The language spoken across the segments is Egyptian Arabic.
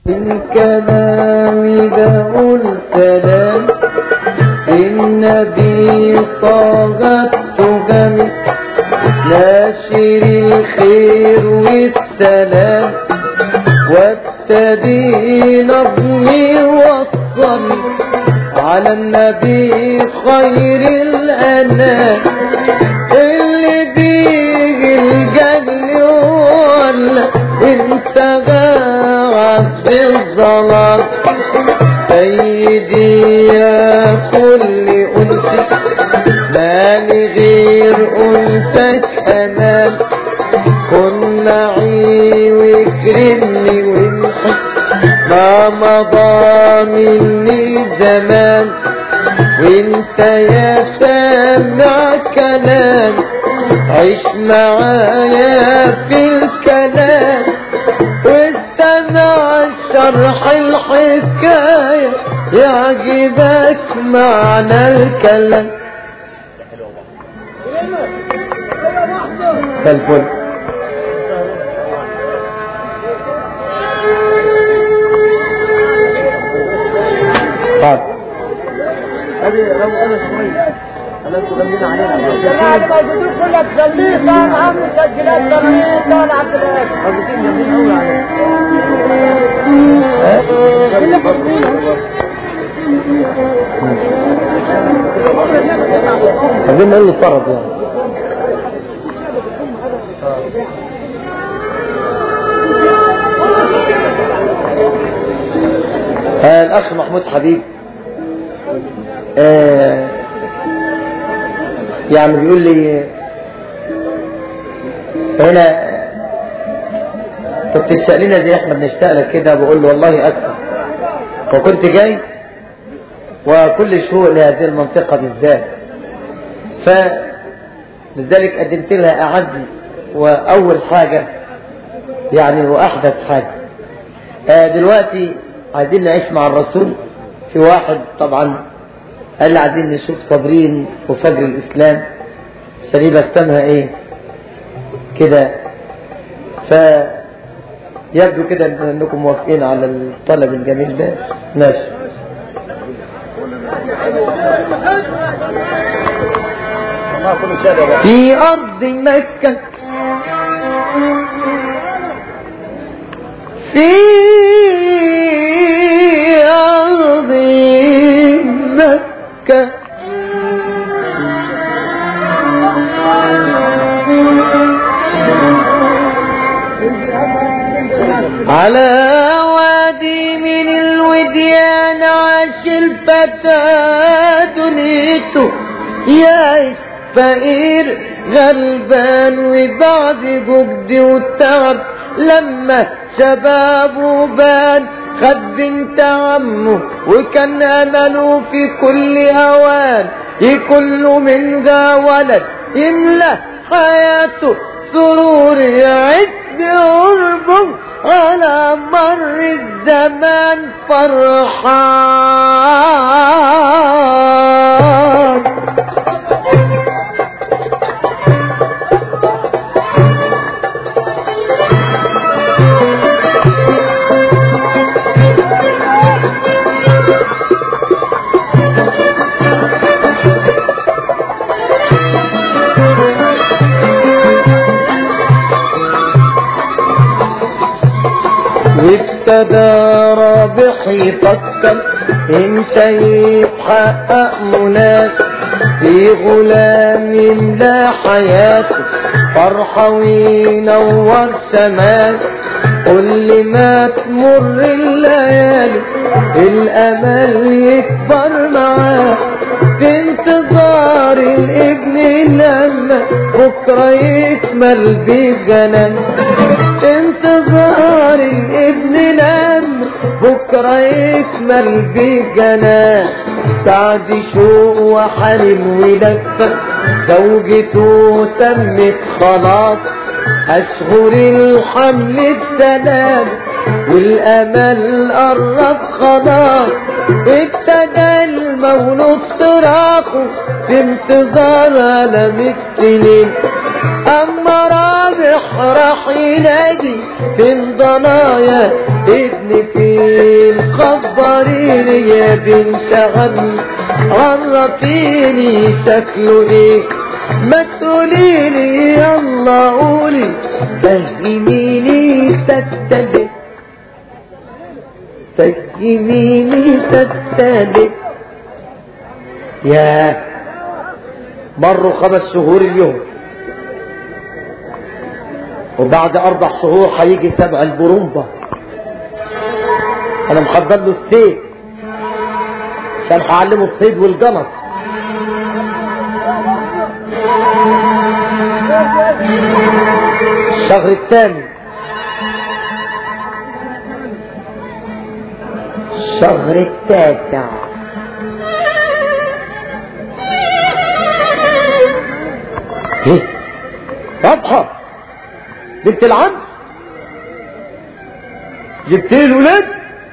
من كلامي بقول سلام النبي طاغت تغم ناشر الخير والسلام وابتدي نظمي وصل على النبي خير الأنام اللي بيه الجل ولا انت غاب في الظلام سيدي يا كل أنسك مالي غير أنسك أمان كن معي واكرمني وامحي ما مضى مني زمان وانت يا سامع كلام عيش معايا في الكلام واستمع شرح الحكاية يعجبك معنى الكلام الفل طيب هذه لو انا شوية انا تغنينا علينا الجماعة الموجودين كلها تسليه كان عم مسجلات تغنيه كان عبد الهادي موجودين جنبين قوي علينا عايزين نقول له اتصرف يعني آه الأخ محمود حبيب آه يعني بيقول لي هنا كنت تشتاق لنا زي احنا بنشتاق لك كده بقول له والله أكثر وكنت جاي وكل شوق لهذه المنطقة بالذات فلذلك قدمت لها أعز وأول حاجة يعني وأحدث حاجة آه دلوقتي عايزين نعيش مع الرسول في واحد طبعا قال لي عايزين نشوف صابرين وفجر الإسلام عشان يبقى ختامها إيه كده فيبدو كده انكم موافقين على الطلب الجميل ده ماشي الله كله شادة بقى في أرض مكة في أرض مكة على وادي من الوديان عاش الفتى دنيته يا فقير غلبان وبعد جهد وتعب لما شبابه بان خد بنت عمه وكان امله في كل اوان يكون له منها ولد يملى حياته سرور يعد بقربه على مر الزمان فرحان وابتدى رابح يفكر امتى يتحقق مناك في غلام يملى حياته فرحة وينور سماك كل ما تمر الليالي الامل يكبر معاه في انتظار الابن لما بكره يكمل بجنان انتظار الابن لما بكره يكمل بجنان بعد شوق وحنين ولفة زوجته تمت خلاص أشهر الحمل بسلام والأمل قرب خلاص ابتدى المولود صراخه في انتظار ألم السنين اما رابح راح ينادي فين ضنايا ابن فين خبريني يا بنت عمي عرفيني شكله ايه ما تقوليلي يلا قولي فهميني تتلي فهميني تتلي يا مروا خمس شهور اليوم وبعد اربع شهور هيجي سبع البرومبا انا محضر له السيف عشان هعلمه الصيد والجمر الشهر الثاني الشهر التاسع ايه واضحة بنت العم جبت لي الولاد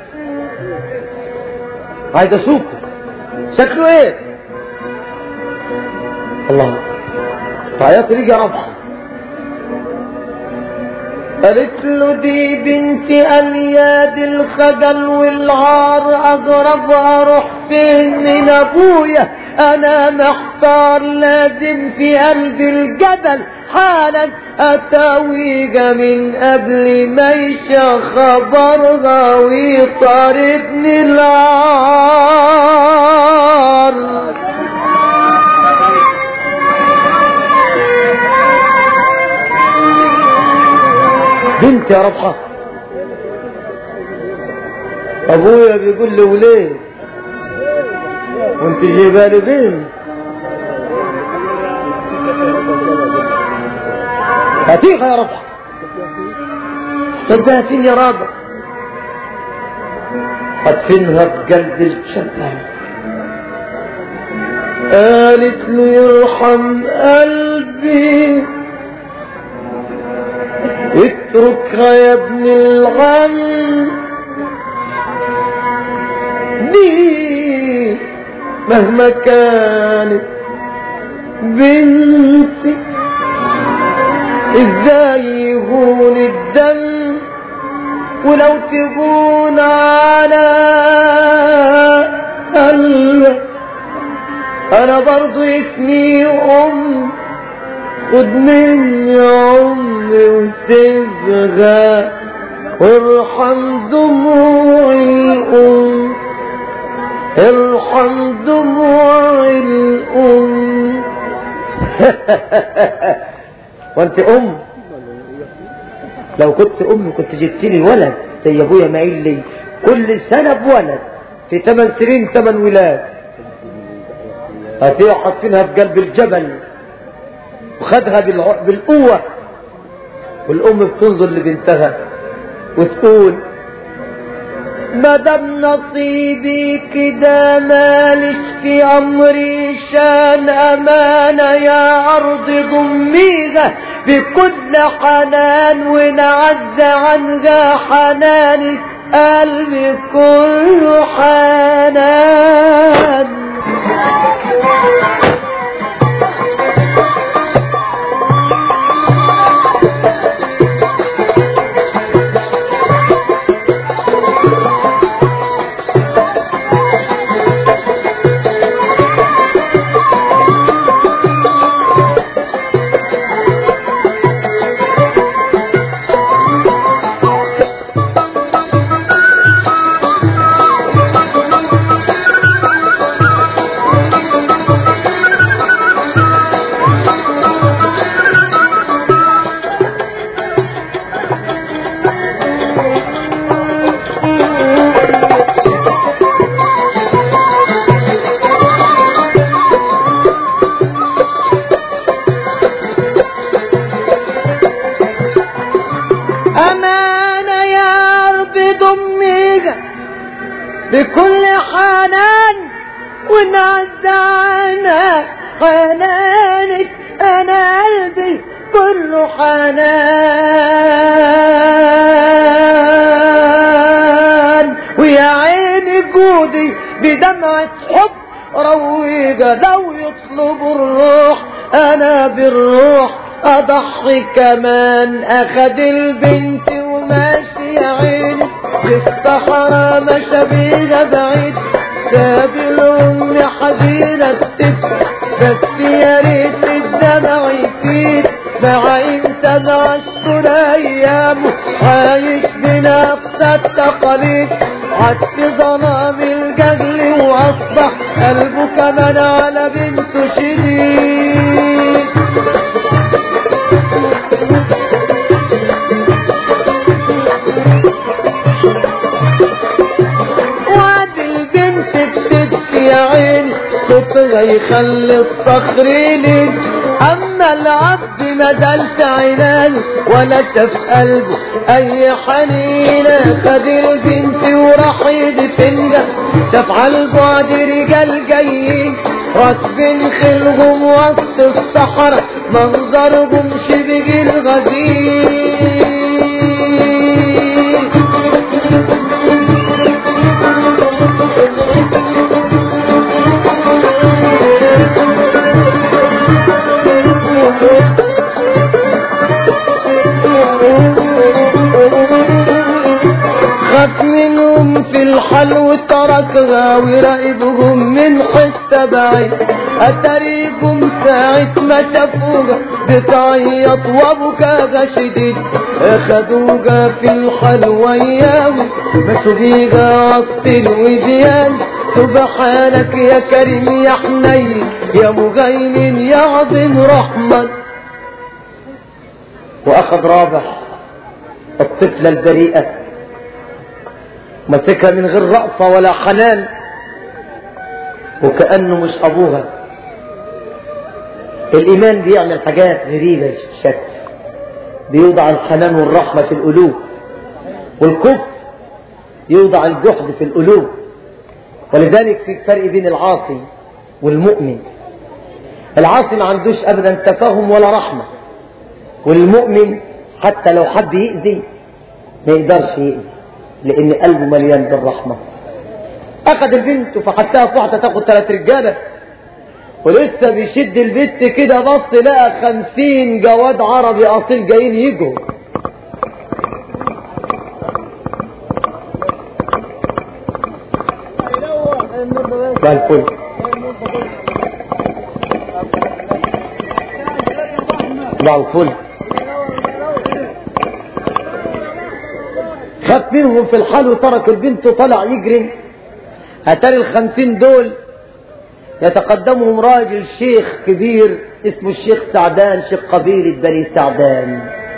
عايز اشوفه شكله ايه الله تعيط لي يا ربح قالت له دي بنتي الياد الخجل والعار اغرب اروح فين من ابويا انا محتار لازم في قلب الجبل حالا اتاويجا من قبل ما يشا خبرها ويطاردني العار بنت يا ربحة ابويا بيقول له وليه وانت جايبه له بنت هاتيها يا ربحة صدقها فين يا رابع هدفنها في قلب الجبل قالت له يرحم قلبي اتركها يا ابن الغم دي مهما كانت بنتي ازاي يهون الدم ولو تهون على قلبك انا برضو اسمي ام خد مني عمري وسيبها وارحم دموع الأم ارحم دموع الأم وانت أم لو كنت أم كنت جبت لي ولد زي أبويا ما قال لي كل سنة بولد في ثمان سنين ثمان ولاد هاتيها حاطينها في قلب الجبل وخدها بالع- بالقوة والأم بتنظر لبنتها وتقول ما دام نصيبي كده مالش في أمري شان أمانة يا أرض ضميها بكل حنان ونعز عنها حنانك قلبي كله حنان أمانة يا أرض ضميها بكل حنان ونعز عنها حنانك أنا قلبي كله حنان ويا عيني جودي بدمعة حب رويجة لو يطلب الروح أنا بالروح اضحي كمان اخد البنت وماشي يا عيني في الصحراء مشى بيها بعيد ساب الام حزينة بتبكي بس يا ريت الدمع يفيد مع انت عشت ايامه عايش بنفس التقاليد عد في ظلام الجهل واصبح قلبه كمان على بنته شديد وعد البنت بتبكي يا عيني صوتها يخلي الصخر يلين اما العبد ما دلت عيناني ولا شاف قلبه اي حنين خد البنت وراح يدفنها شاف على البعد رجال جايين راكبين خيلهم وسط الصحراء منظرهم شبه الغزير خاف منهم في الحل وتركها وراقبهم من حتة بعيد أتريكم ساعة ما شافوها بتعيط وابوكاها شديد اخدوها في الحل وياهم مشوا بيها وسط الوديان سبحانك يا كريم يا حنين يا مغيمن يا عظيم رحمن واخذ رابح الطفلة البريئة مسكها من غير رأفة ولا حنان وكأنه مش أبوها الإيمان بيعمل حاجات غريبة الشكل بيوضع الحنان والرحمة في القلوب والكفر يوضع الجحد في القلوب ولذلك في فرق بين العاصي والمؤمن العاصي ما عندوش أبدا تفاهم ولا رحمة والمؤمن حتى لو حب يأذي ما يقدرش يأذي لأن قلبه مليان بالرحمة أخذ البنت فحسها في واحدة تاخد ثلاث رجالة ولسه بيشد البت كده بص لقى خمسين جواد عربي أصيل جايين يجوا ده الفل ده الفل خاف منهم في الحال وترك البنت وطلع يجري اتاري الخمسين دول يتقدمهم راجل شيخ كبير اسمه الشيخ سعدان شيخ قبيلة بني سعدان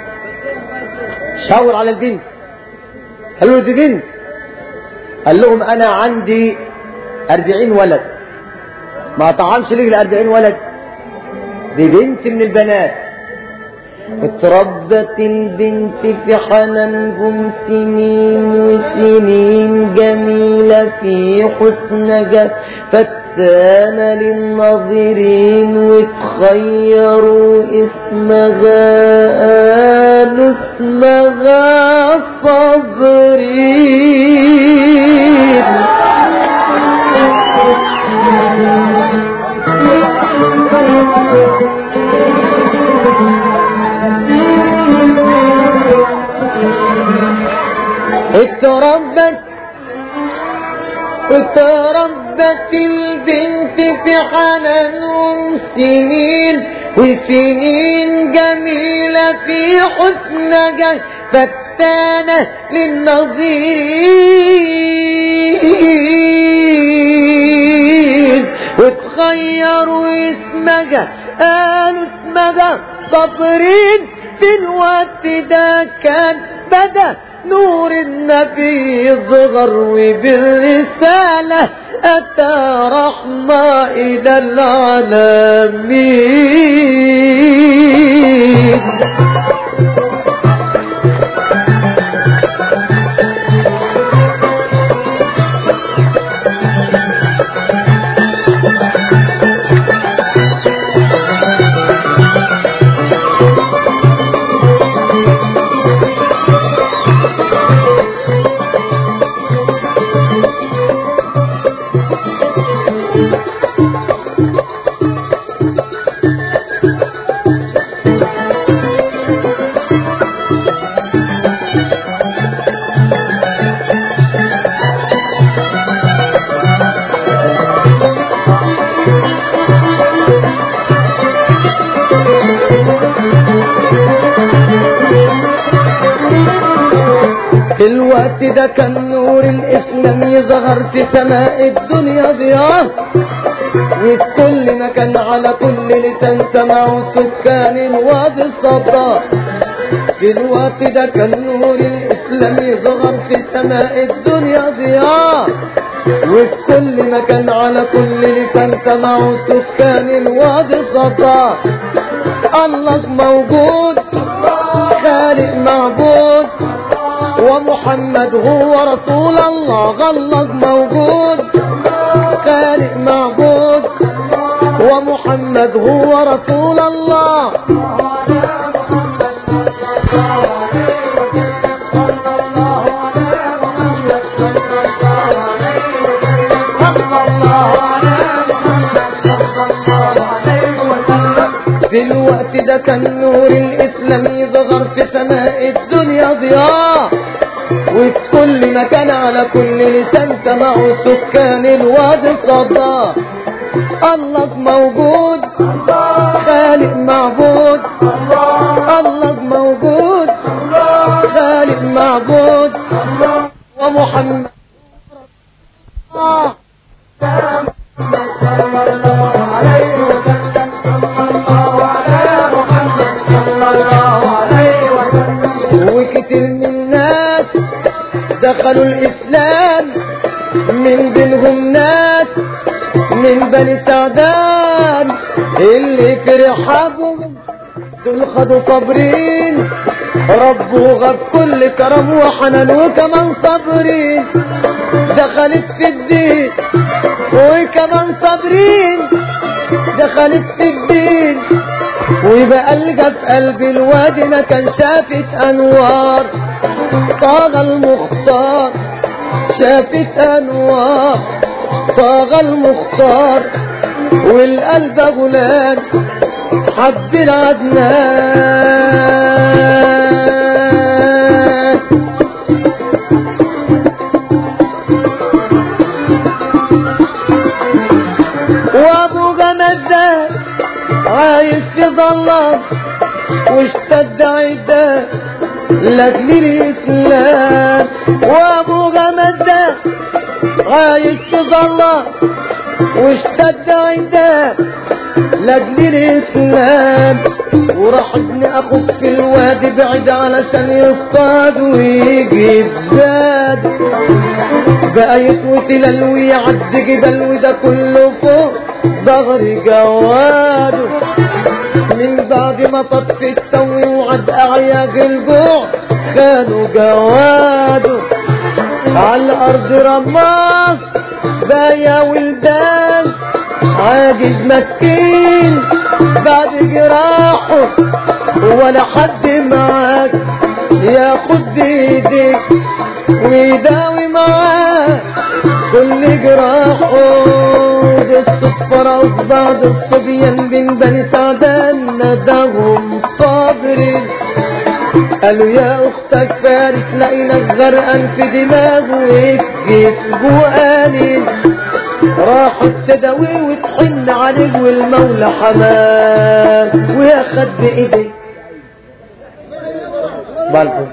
شاور على البنت قال له دي بنت قال لهم انا عندي اربعين ولد ما طعمش ليه الاربعين ولد دي بنت من البنات اتربت البنت في حنانهم سنين وسنين جميلة في حسنها فتان للناظرين وتخيروا اسمها قالوا اسمها صبرين اتربت اتربت البنت في حنانهم سنين وسنين جميلة في حسنها فتانة للنظير وتخيروا اسمها قالوا اسمها صبرين في الوقت ده كان بدا نور النبي يظهر وبالرسالة أتى رحمة إلى العالمين الوقت ده كان نور الإسلام يظهر في سماء الدنيا ضياء وفي كل مكان على كل لسان سمعوا سكان الوادي الصدى في الوقت ده كان نور الإسلام يظهر في سماء الدنيا ضياء وفي كل مكان على كل لسان سمعوا سكان الوادي صدى الله موجود خالق معبود ومحمد هو رسول الله غلظ موجود خالق معبود ومحمد هو رسول الله في الوقت ده كان نور الإسلام يظهر في سماء الدنيا ضياء وفي كل مكان على كل لسان سمعوا سكان الوادي الصدى الله موجود خالق معبود الله موجود خالق معبود ومحمد وكتير من الناس دخلوا الإسلام من بينهم ناس من بني سعدان اللي في رحابهم دول خدوا صابرين ربوها بكل كرم وحنان وكمان صابرين دخلت في الدين وكمان صابرين دخلت في الدين ويبقى القى في قلب الوادي ما كان شافت انوار طاغى المختار شافت انوار طاغى المختار والقلب غلان حب العدنان وابو جمد ده عايش في ظلام واشتد عده لاجل الاسلام وابو جمد ده عايش في ظلام واشتد عده لاجل الاسلام وراح ابن اخوك في الوادي بعيد علشان يصطاد ويجيب زاد بقى يتوتي للوي عد جبل وده كله فوق ظهري جواده من بعد ما طط التوي وعد اعياق الجوع خانوا جواده على الارض رماس بايا ولدان عاجز مسكين بعد جراحه ولا حد معاك ياخد بايديك ويداوي معاه كل جراحه بالصدفة رأوا بعض الصبيان بين بني سعدان نداهم صابرين قالوا يا اختك فارس لقيناك غرقان في دماغه وجسمه قليل راحت تداوي وتحن عليك والمولى حماه وياخد بايديك بالكم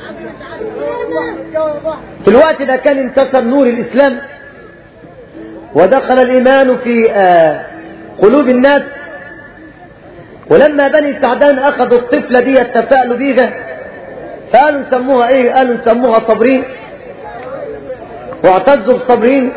في الوقت ده كان انتشر نور الإسلام ودخل الإيمان في آه قلوب الناس ولما بني سعدان أخذوا الطفلة دي يتفائلوا بيها فقالوا نسموها ايه قالوا نسموها صابرين واعتزوا بصابرين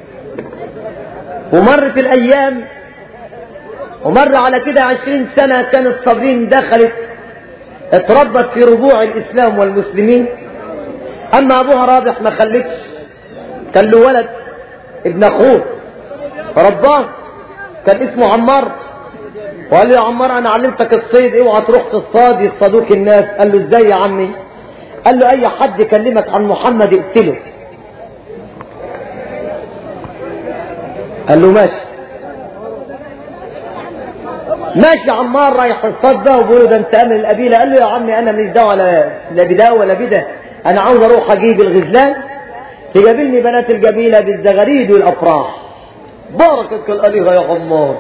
ومرت الأيام ومر على كده عشرين سنة كانت صابرين دخلت اتربت في ربوع الإسلام والمسلمين أما أبوها رابح ما خلتش كان له ولد ابن أخوه رباه كان اسمه عمار وقال له يا عمار أنا علمتك الصيد اوعى تروح تصطاد يصطادوك الناس قال له ازاي يا عمي قال له أي حد يكلمك عن محمد اقتله قال له ماشي ماشي عمار رايح الصاد ده وبيقول له ده انت امن القبيله قال له يا عمي انا ماليش دعوه لا لا بده ولا بده انا عاوز اروح اجيب الغزلان تجابلني بنات القبيله بالزغاريد والافراح باركك الالهه يا عمار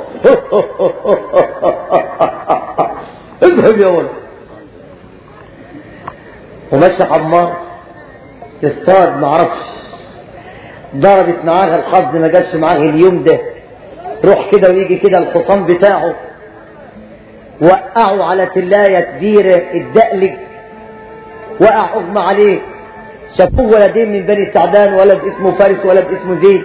اذهب يا ولد ومشى عمار تصطاد معرفش ضربت معاها الحظ ما جابش معاها اليوم ده روح كده ويجي كده الحصان بتاعه وقعوا على تلاية كبيرة الدقلج وقع أغمى عليه شافوه ولدين من بني السعدان ولد اسمه فارس ولد اسمه زيد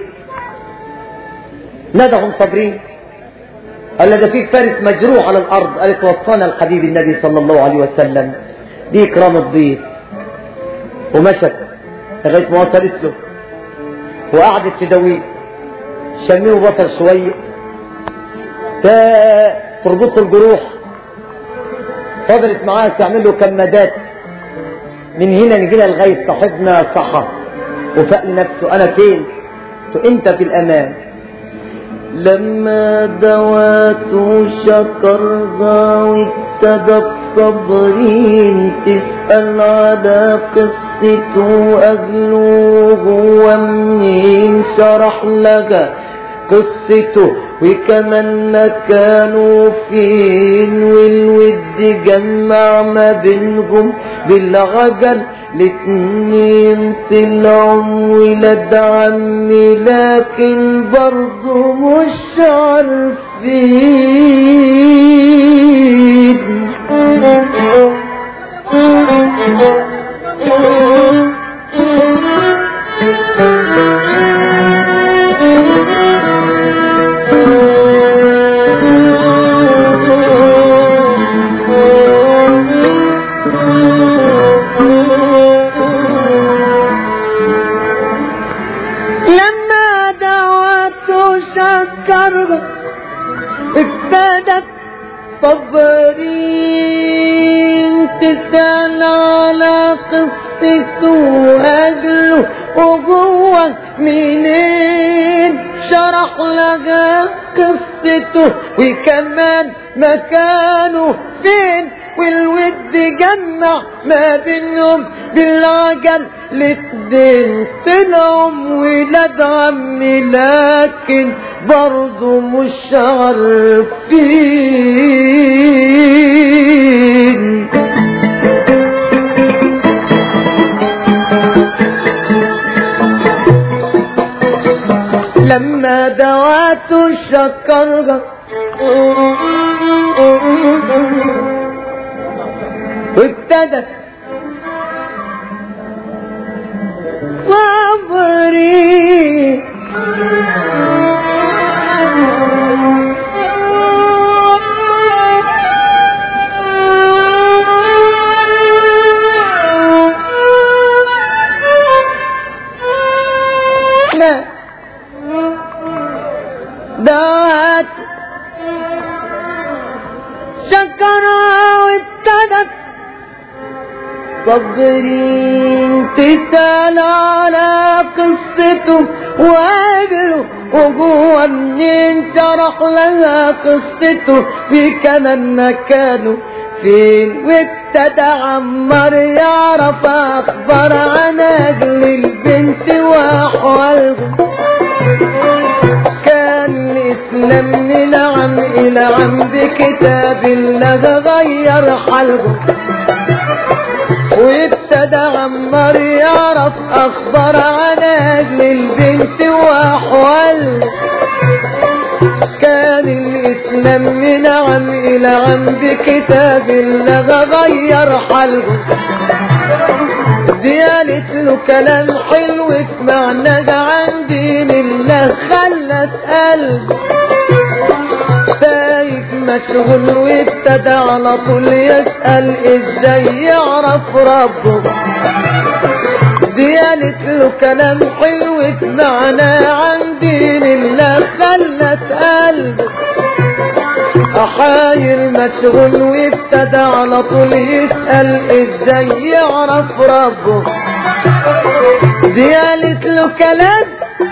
ندهم صابرين قال ده في فارس مجروح على الأرض قالت وصانا الحبيب النبي صلى الله عليه وسلم دي إكرام الضيف ومشت لغاية ما وصلت له وقعدت تداويه شميه بصل شوية تربط الجروح فضلت معاه تعمل له كمادات من هنا نجينا لغاية صاحبنا صحى وفاق لنفسه أنا فين؟ أنت في الأمان لما دوات شكرها وابتدى الصبرين تسأل على قصته أهله هو منين شرح لها قصته وكمان مكانه فين والود جمع ما بينهم بالعجل الاتنين طلعوا ولاد عمي لكن برضه مش عارفين لما دعوت شكر ابتدت صبرين تسأل على قصته وأجله وجوه منين شرح لها قصته وكمان مكانه فين والود جمع ما بينهم بالعجل الاتنين طلعوا ولاد عمي لكن برضه مش عارفين لما دوات شكرها وابتدت صبري لا دعت شكرا وابتدت صبرين تسأل على قصته وقابله وجوه منين شرح لها قصته في كمان مكانه فين وابتدى عمار يعرف اخبار عن اجل البنت واحوالهم كان الاسلام من عم الى عم بكتاب الله غير حالهم وابتدى عمار يعرف اخبار عن اهل البنت واحوال كان الاسلام من عم الى عم بكتاب الله غير حالهم دي قالت له كلام حلو سمعناه عن دين الله خلت قلبه تايب مشغول وابتدى على طول يسأل ازاي يعرف ربه دي قالت له كلام حلو سمعناه عن دين الله خلت قلبه أحاير مشغول وابتدى على طول يسأل ازاي يعرف ربه دي قالت له كلام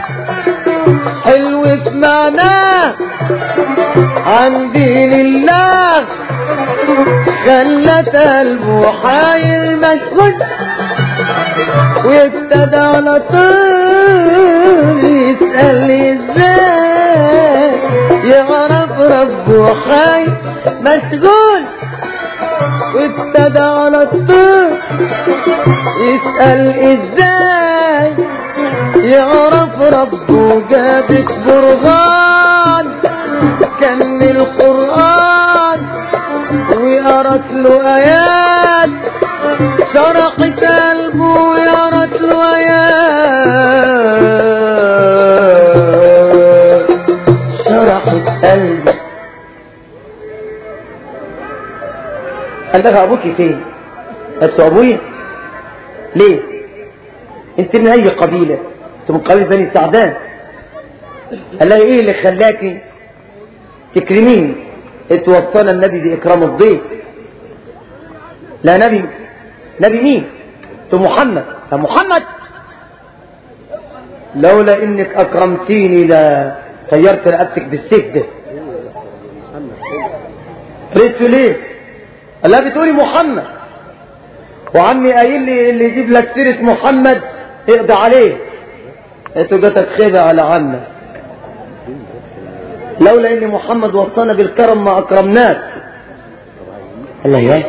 حلو سمعناه عن دين الله خلت قلبه حاير مشغول وابتدى على طول يسأل ازاي يعرف ربه حي مشغول وابتدى على طول يسأل ازاي يعرف ربه جابت برهان كان من القرآن وقرت له آيات شرقت قلبه وقرت له آيات شرحت قلبي قال لها ابوكي فين قالت له ابويا ليه انت من اي قبيله انت من قبيله بني سعدان قال لها ايه اللي خلاكي تكرميني اتوصانا النبي باكرام الضيف لا نبي نبي مين انت محمد يا محمد لولا انك اكرمتيني لا طيرت رقبتك بالسيف ده قلت ليه قال لها بتقولي محمد وعمي قايل لي اللي يجيب لك سيره محمد اقضي عليه قلت له ده تتخيب على عمك لولا ان محمد وصانا بالكرم ما اكرمناك قال لها ياه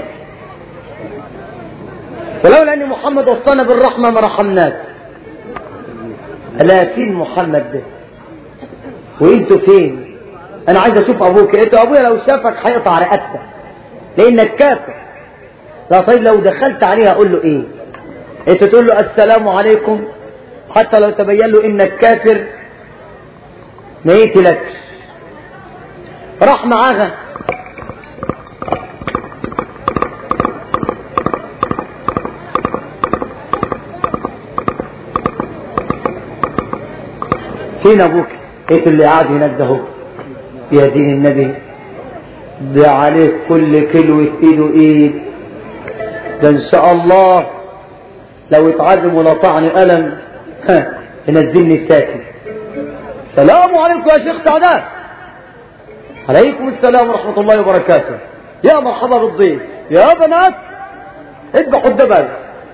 ولولا ان محمد وصانا بالرحمه ما رحمناك قال لها فين محمد ده وانتوا فين انا عايز اشوف ابوك انت ابويا لو شافك هيقطع رقبتك لانك كافر لا طيب لو دخلت عليه اقول له ايه انت تقول له السلام عليكم حتى لو تبين له انك كافر ما يقتلكش راح معاها فين ابوك ايه اللي قاعد هناك ده هو يا دين النبي ده عليك كل كلوة ايده ايد ده ان شاء الله لو اتعلم ولطعني ألم ها ينزلني ساكن السلام عليكم يا شيخ سعدان عليكم السلام ورحمة الله وبركاته يا مرحبا بالضيف يا بنات اذبحوا الدبل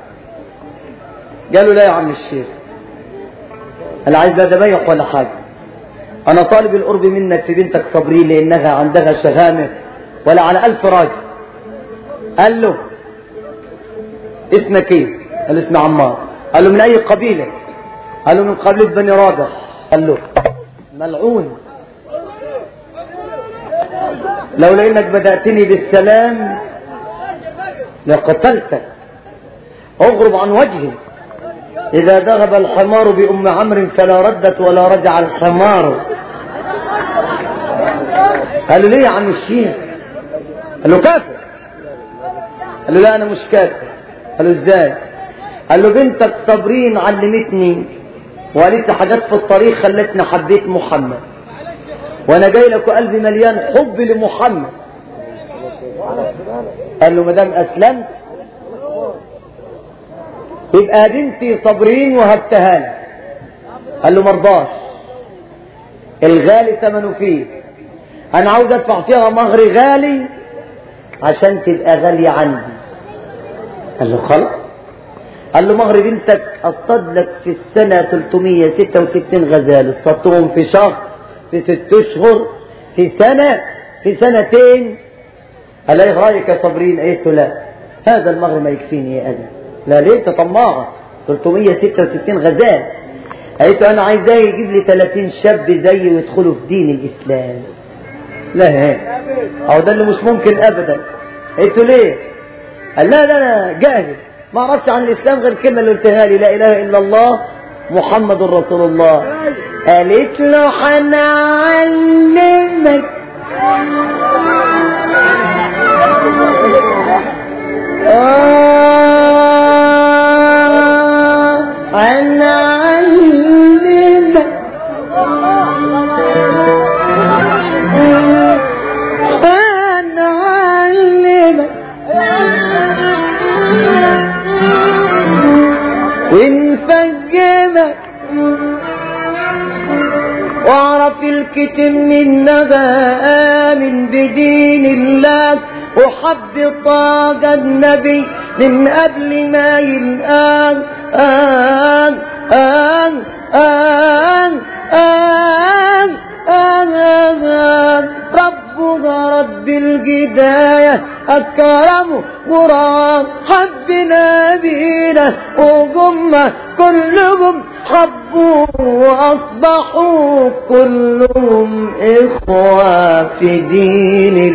قالوا لا يا عم الشيخ انا عايز لا ذبايح ولا حاجة انا طالب القرب منك في بنتك صبري لانها عندها شهامة ولا على الف راجل قال له اسمك ايه قال له اسمي عمار قال له من اي قبيلة قال له من قبيلة بني رابح قال له ملعون لولا انك بدأتني بالسلام لقتلتك اغرب عن وجهي اذا ذهب الحمار بام عمرو فلا ردت ولا رجع الحمار قال له ليه يا عم الشيخ قال له كافر قال له لا انا مش كافر قال له ازاي قال له بنتك صابرين علمتني وقالت لي حاجات في الطريق خلتني حبيت محمد وانا جاي لك وقلبي مليان حب لمحمد قال له مدام اسلمت يبقى بنتي صابرين وهبتها لك قال له مرضاش الغالي ثمنه فيه انا عاوز ادفع فيها مهر غالي عشان تبقى غالية عندي قال له خلاص قال له مهر بنتك اصطاد لك في السنة 366 غزال اصطادتهم في شهر في ست اشهر في سنة في سنتين قال ايه رايك يا صابرين قلت له لا هذا المهر ما يكفيني يا ابي لا ليه انت طماعة 366 غزال قالت له انا عايزاه يجيب لي 30 شاب زيي ويدخلوا في دين الاسلام لا هي او ده اللي مش ممكن ابدا قلت له ليه قال لا لا لا جاهل ما اعرفش عن الاسلام غير الكلمه اللي قلتها لي لا اله الا الله محمد رسول الله قالت له هنعلمك آه هنعلمك هنعلمك ونفجمك واعرف الكتم منها آمن بدين الله وحب طاق النبي من قبل ما يلقان آن آن آن آن آن آن ربها رب الجداية أكرمه ورام حب علينا بينا وجمة كلهم حبوا وأصبحوا كلهم إخوة في دين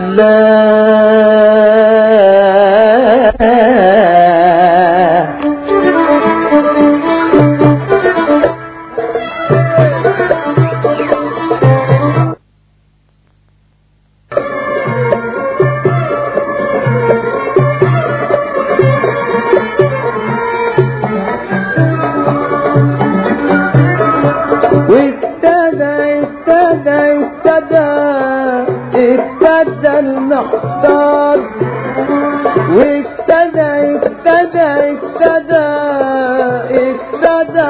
الله وابتدى ابتدى ابتدى ابتدى المحتار وابتدى ابتدى ابتدى ابتدى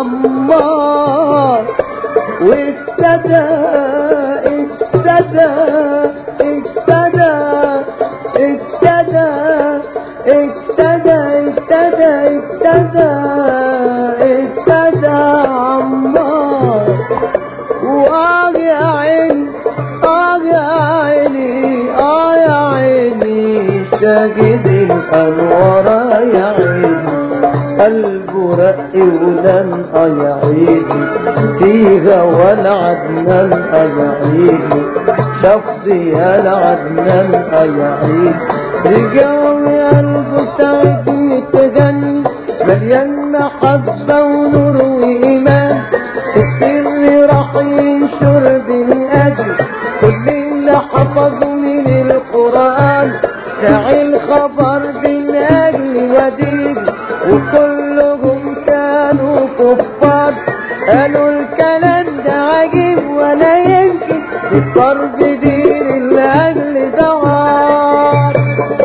عمار وابتدى ابتدى ابتدى ابتدى ابتدى ابتدى ابتدى ابتدى عمار وآه يا عيني آه يا عيني آه يا عيني شاهد الأنوار يا عيني قلبه رق ولم يا عيني فيها ولا عدنان يا عيني شفضي يا العدنان يا عيني رجعوا يا قلبه سعد متغني مليان محبة ونور وإيمان السر راح ينشر بالأجل كل اللي حفظوا من القرآن سعي الخبر بالأجل ودين وكلهم كانوا كفار قالوا الكلام ده عجيب ولا يمكن الضرب دين الأجل دوار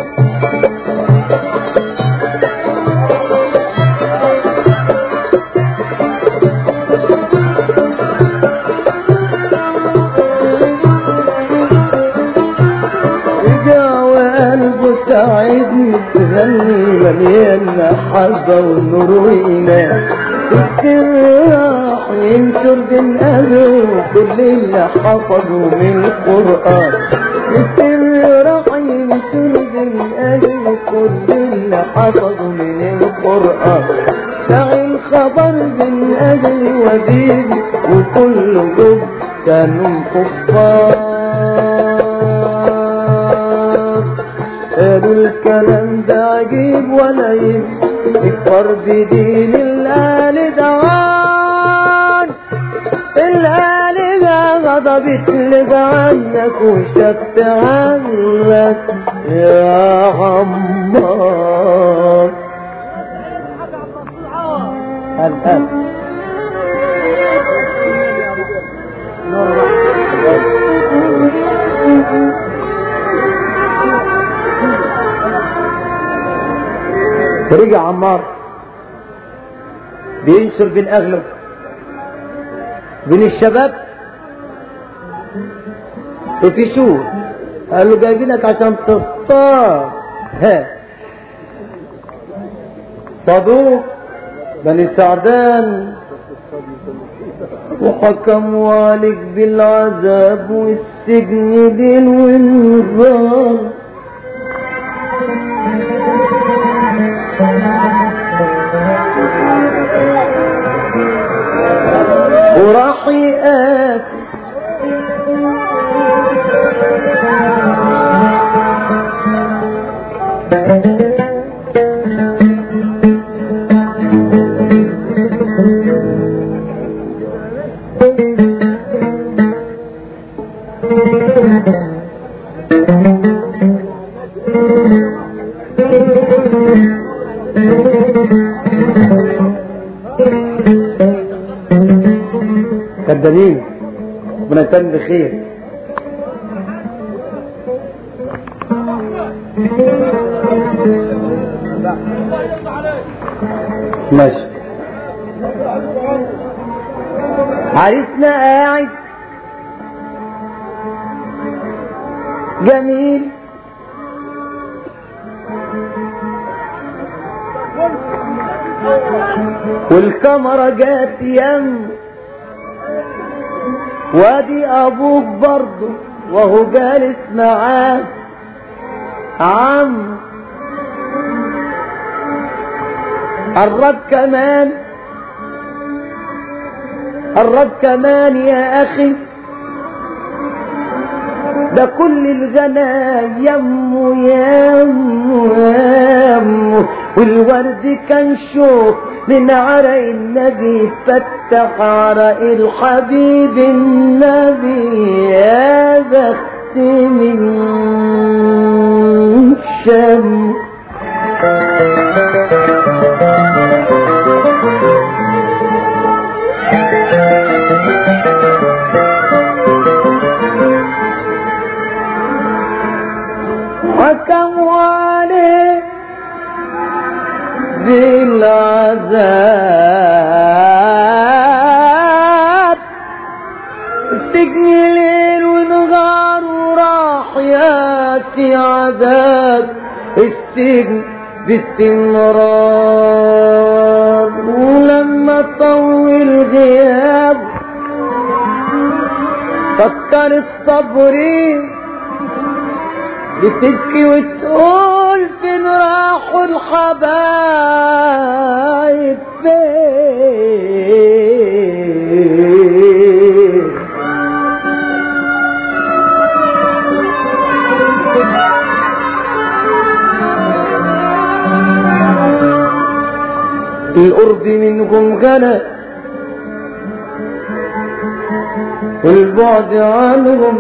رجع وقلبه سعيد تغني مليان محبة ونور وإيمان السر راح ينشر بين أهله كل اللي حفظوا من القرآن السر راح ينشر بين أهله كل اللي حفظوا من القرآن سعي الخبر بين أهل ودين وكلهم كانوا كفار قالوا الكلام ده عجيب ولا يكفر بدين الآل دوان الآل ده غضبت لقى عنك وشفت عنك يا عمار هل هل فرجع عمار بينشر بين اغلب بين الشباب وفي شو قال له جايبينك عشان تصطاد ها صدوق بني سعدان وحكموا عليك بالعذاب والسجن ليل والنهار وراح يقاتل كدابين ربنا يتم بخير ماشي عريسنا قاعد جميل والكاميرا جات يم وادي ابوك برضه وهو جالس معاه عم قرب كمان قرب كمان يا اخي ده كل الغلا يمه يمه يمه والورد كان شوق من عرق النبي فتح عرق الحبيب النبي يا بخت من شم حكموا عليه بالعذاب السجن ليل ونهار وراح ياتي عذاب السجن باستمرار ولما طول غياب فكر الصبرين بتبكي وتقول فين راحوا الحبايب فين القرب منهم غنى والبعد عنهم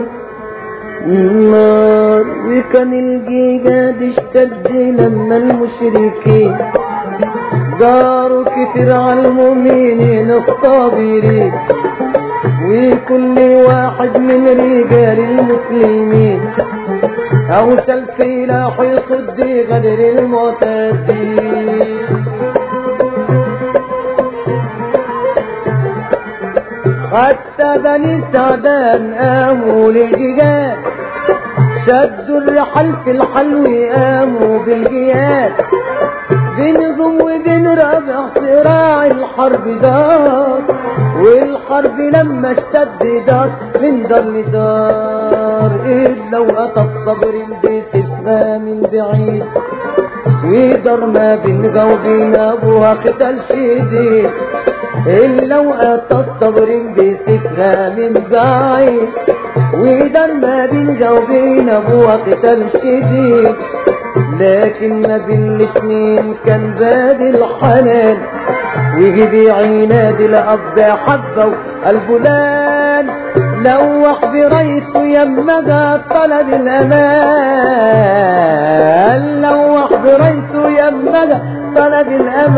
النار وكان الجيجاد اشتد لما المشركين داروا كتير على المؤمنين الصابرين وكل واحد من رجال المسلمين أوشى السلاح يصد غدر المعتدين حتى بني سعدان قاموا للجيجات شدوا الرحل في الحلو قاموا بالجياد بنظم وبين رابع صراع الحرب دار والحرب لما اشتد دار من دار لدار إلا وأتى الصبر بسفها من بعيد ويقدر ما بين وبين أبوها قتال شديد إلا وأتى الصبر بسفها من بعيد ويقدر ما بين وبين أبوها قتال شديد لكن ما بين الاتنين كان باد الحنان ويجي عناد الأب حبه البلان لوح برايته يمجى طلب الأمان لوح برايته يمجى طلب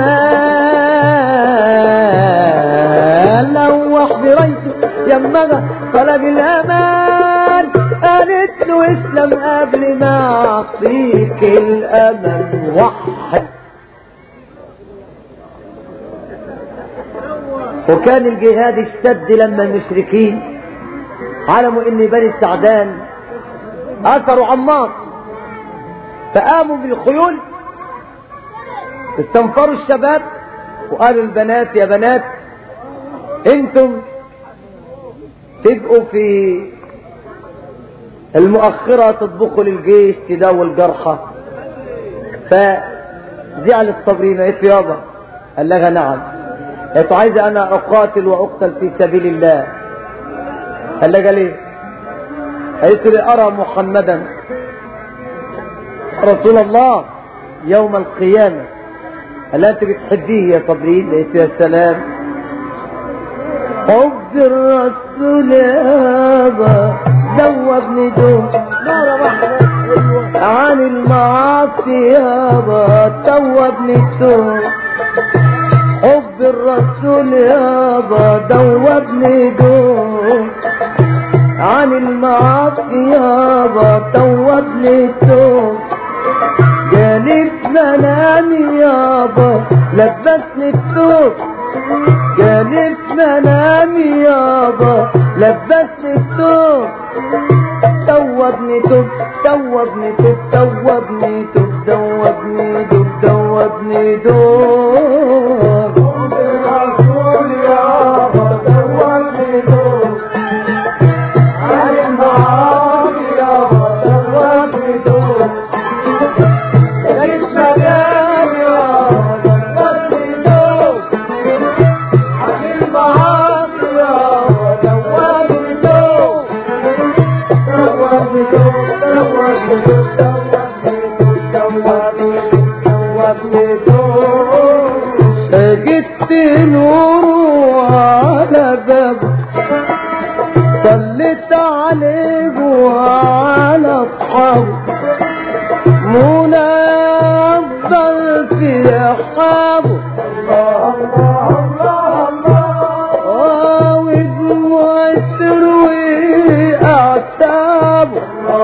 الأمان لوح برايته يمجى طلب الأمان قالت له اسلم قبل ما اعطيك الامل وحد وكان الجهاد اشتد لما المشركين علموا ان بني السعدان اثروا عمار فقاموا بالخيول استنفروا الشباب وقالوا البنات يا بنات انتم تبقوا في المؤخرة تطبخوا للجيش تداوي الجرحى فزعلت صبرين قالت له يابا قال لها نعم قالت عايزة أنا أقاتل وأقتل في سبيل الله قال لها ليه قالت لي أرى محمدا رسول الله يوم القيامة قال لها أنت بتحبيه يا صبرين قالت يا سلام حب الرسول يابا دوبني دوب عن المعاصي يابا دوبني دوب حب الرسول يابا دوبني دوب عن المعاصي يابا دوبني دوب جالي في منامي يابا لبسني الثوب جالي في منامي يابا لبسني الثوب دوبني توب دوبني توب دوبني توب دوبني توب دوبني توب الرسول يابا دوبني توب عن المعاصي يابا دوبني توب جالي في منامي يابا لبسني على بابه صليت عليه وعلى اصحابه منى يفضل في اصحابه آه، ودموع تروي اعتابه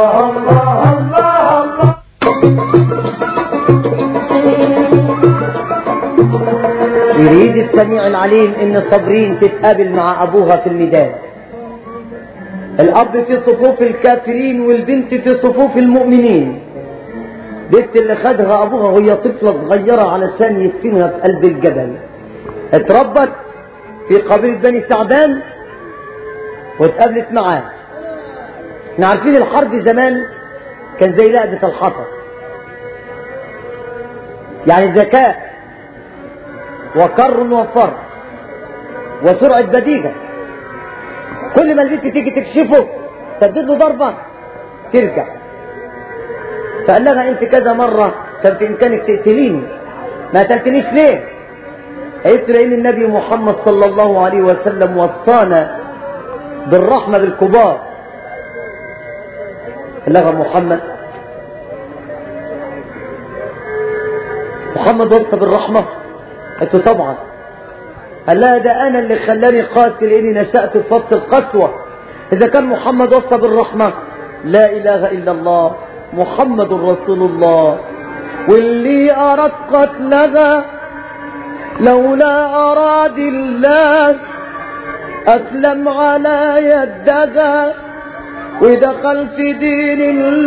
يريد السميع العليم ان صابرين تتقابل مع ابوها في الميدان الاب في صفوف الكافرين والبنت في صفوف المؤمنين بنت اللي خدها ابوها وهي طفله صغيره علشان يدفنها في قلب الجبل اتربت في قبيله بني سعدان واتقابلت معاه احنا عارفين الحرب زمان كان زي لعبه الحطب يعني ذكاء وكر وفر وسرعة بديهة كل ما البنت تيجي تكشفه تدد له ضربة ترجع فقال لها انت كذا مرة كان في امكانك تقتليني ما قتلتنيش ليه قالت له ان النبي محمد صلى الله عليه وسلم وصانا بالرحمة بالكبار قال لها محمد محمد وصى بالرحمة قلت له طبعا قال لها ده انا اللي خلاني قاتل لاني نشأت في فصل القسوة اذا كان محمد وصى بالرحمة لا اله الا الله محمد رسول الله واللي اراد قتلها لولا اراد الله اسلم على يدها ودخل في دين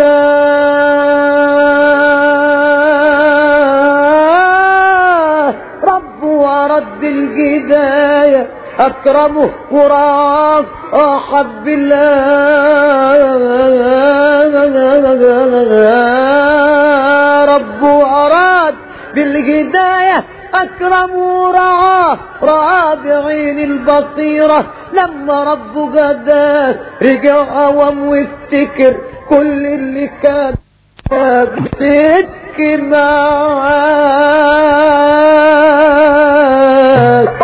الله رب ورد الهداية أكرمه وراه أحب الله رب أراد بالهداية أكرم ورعاه رعى بعين البصيرة لما ربه غداه رجع عوام وافتكر كل اللي كان بتبكي معاك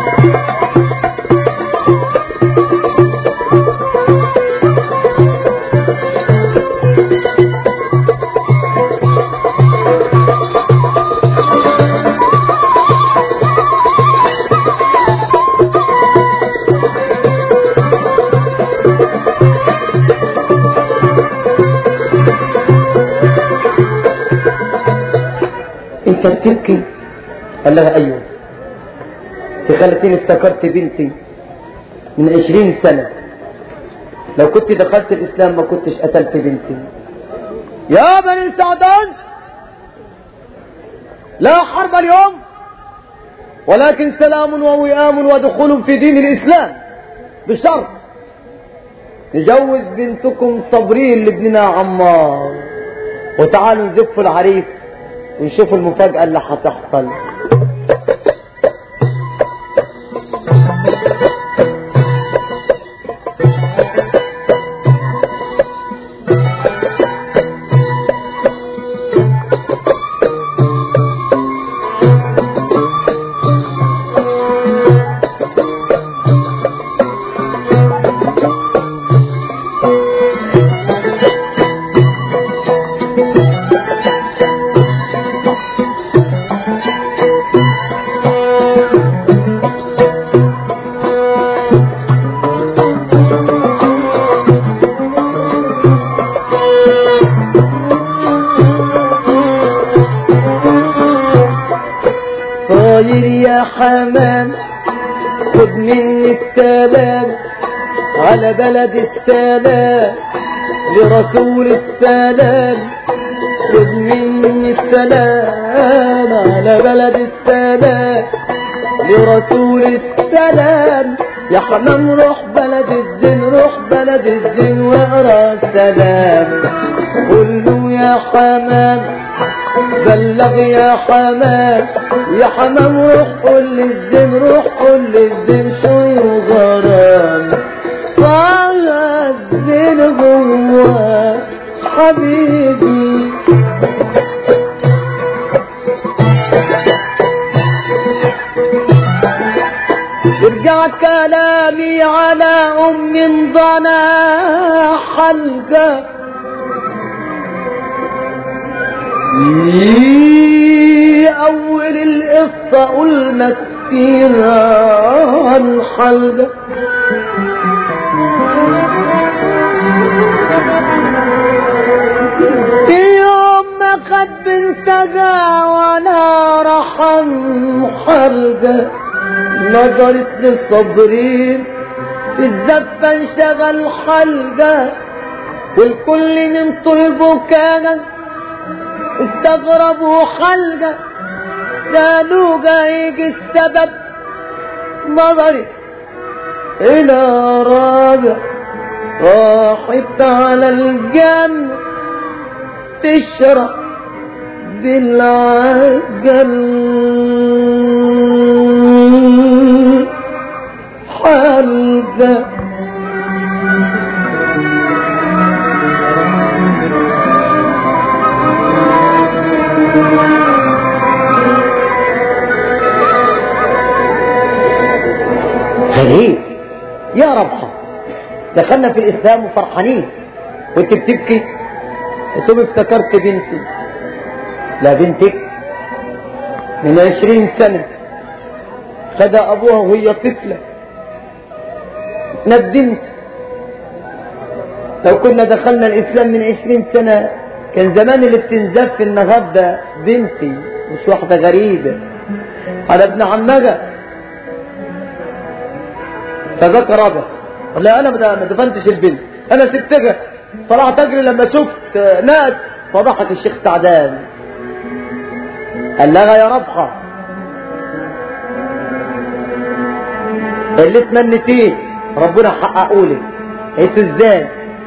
انت بتبكي قال لها ايوه تخلتيني افتكرت بنتي من عشرين سنة لو كنت دخلت الاسلام ما كنتش قتلت بنتي يا بني سعدان لا حرب اليوم ولكن سلام ووئام ودخول في دين الاسلام بشرط نجوز بنتكم صبرين لابننا عمار وتعالوا نزف العريس ونشوف المفاجأة اللي هتحصل طاير يا حمام خد مني السلام على بلد السلام لرسول السلام خد مني السلام على بلد السلام لرسول السلام يا حمام روح بلد الدين روح بلد الدين واقرا السلام قول له يا حمام بلغ يا حمام يا حمام روح قول للزين روح قول للزين شوي وغرام طه الزين هو حبيبي ارجع اسمع كلامي على ام ضنا حلقه في اول القصه قلنا كتير عن حلقه في يوم ما خد بنتها وانا رحم حلقه نظرت للصابرين في الزفة انشغل حلقة والكل من طلبه كان استغربوا حلقة قالوا جايج السبب نظرت إلى رابع راحت على الجنة تشرب بالعجل حلقة غريب يا ربحة دخلنا في الإسلام وفرحانين وانت بتبكي ثم افتكرت بنتي لا بنتك من عشرين سنة خد أبوها وهي طفلة ندمت لو كنا دخلنا الإسلام من عشرين سنة كان زمان اللي بتنزف النهاردة بنتي مش واحدة غريبة على ابن عمها فبكى رابع لا انا ما دفنتش البنت انا سبتها طلعت اجري لما شفت ناس فضحك الشيخ سعدان قال لها يا ربحة اللي تمنيتيه ربنا حققولك قلت ازاي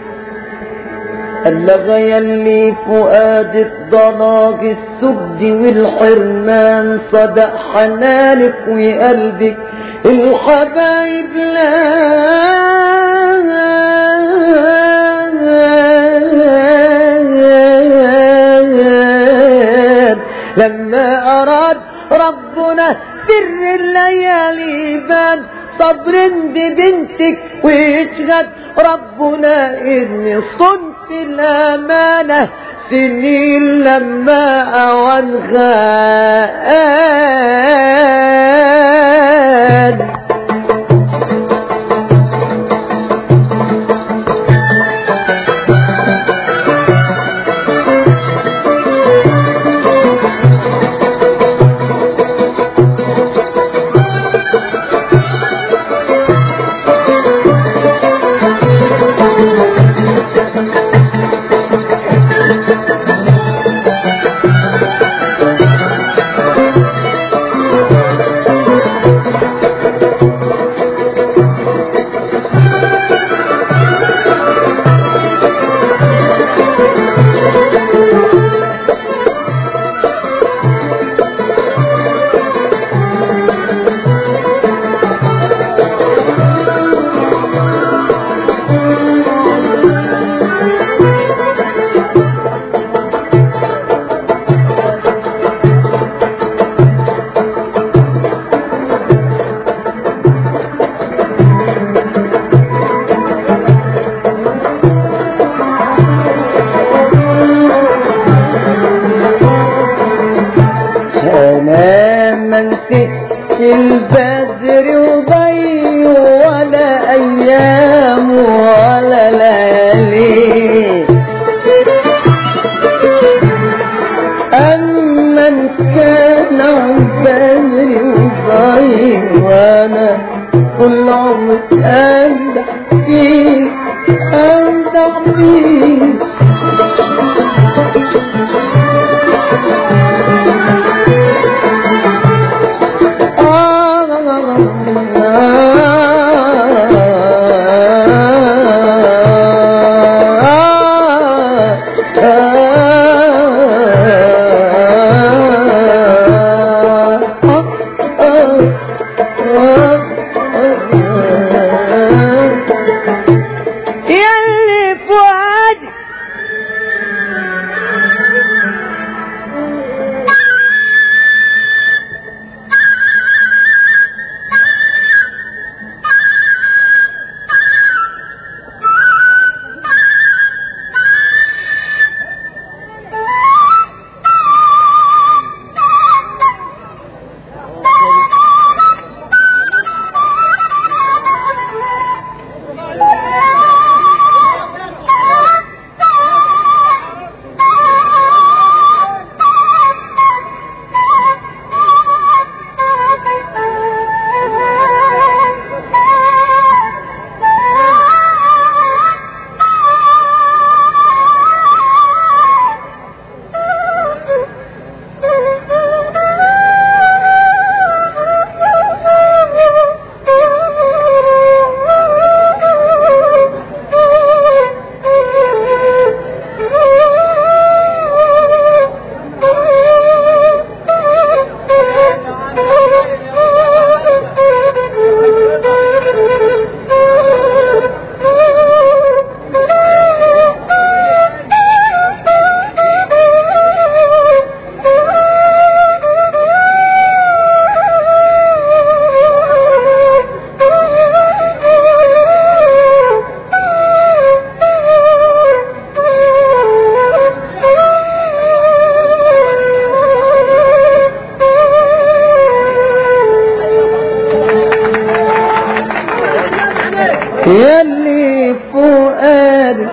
قال لها يلي فؤادك ضناك السجد والحرمان صدق حنانك وقلبك الحبايب لا لما أراد ربنا سر الليالي بان صبر دي بنتك ويشهد ربنا إني صنت الأمانة سنين لما أوانها آن انا ما نسيتش البدر وضي ولا ايام ولا ليالي اما إن كان البدر وضي وانا كل عمر امدح فيه امدح فيه يلي فؤادي يلي فؤادي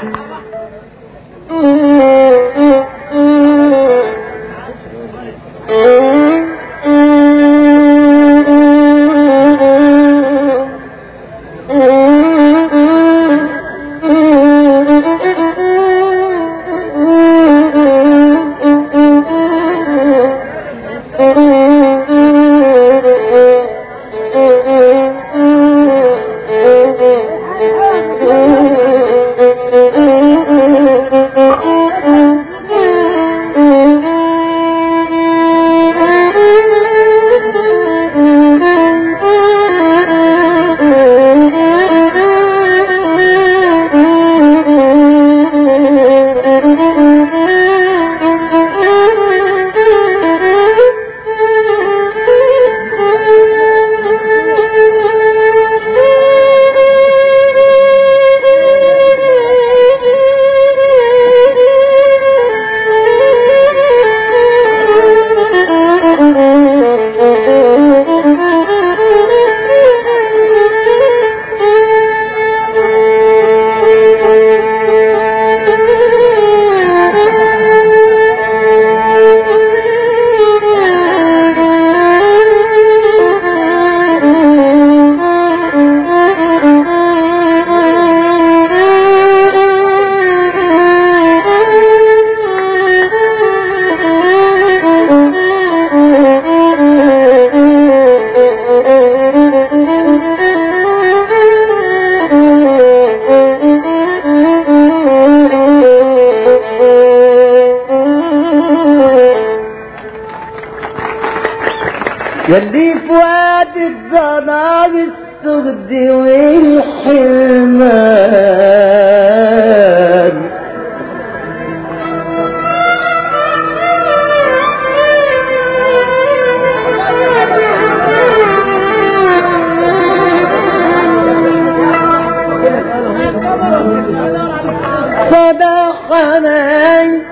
يلي فؤاد الضنا بالسغد والحرمان صدقني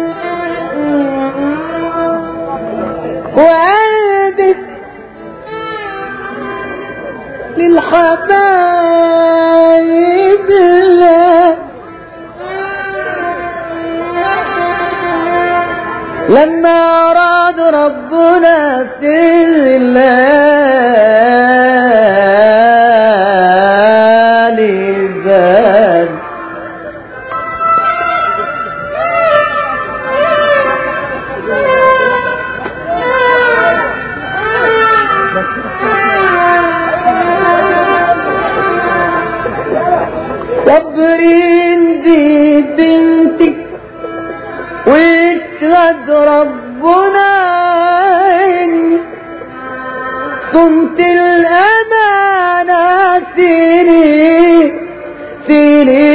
وقلبك للحبايب لا لما أراد ربنا في الليالي بان صبرين دي بنتك واشهد ربنا إني صمت الأمانة سنين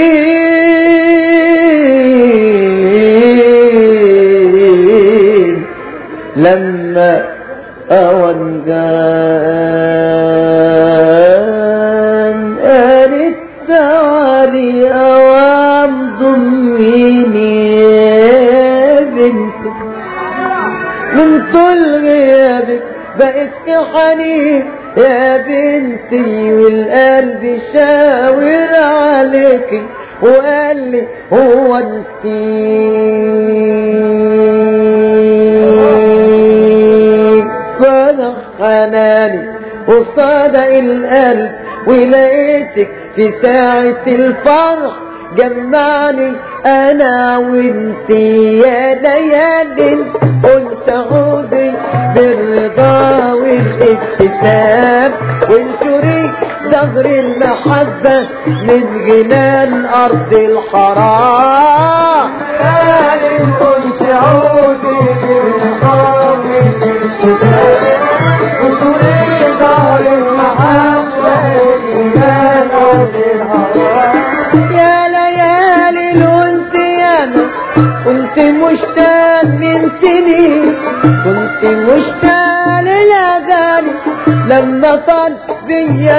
سنين لما أون جان قالت تعالي أوام ضميني يا بنتي من طول غيابك بقيت في حنين يا بنتي والقلب شاور عليك وقال لي هو انتي صدق حناني وصدق القلب ولقيتك في ساعة الفرح جمعني انا وانتي يا ليالي قلت عودي بالرضا والابتسام وانشري ظهر المحبة من جنان ارض الحرام ليالي قلت عودي بالرضا والابتسام وانشري ظهر المحبة من جنان ارض الحرام يا ليالي كنت ياما كنت مشتاق من سنين كنت مشتاق للأغاني لما طال بيا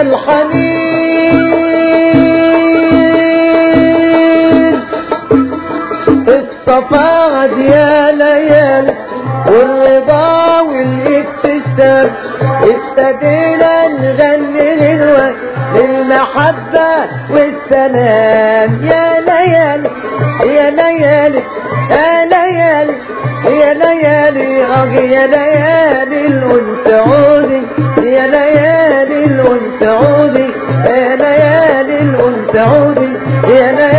الحنين الصفاعد يا ليالي والرضا والابتسام ابتدينا نغني غنوة المحبة والسلام يا ليالي يا ليالي يا ليالي يا ليالي آه يا ليالي الأنس عودي يا ليالي الأنس عودي يا ليالي الأنس عودي يا ليالي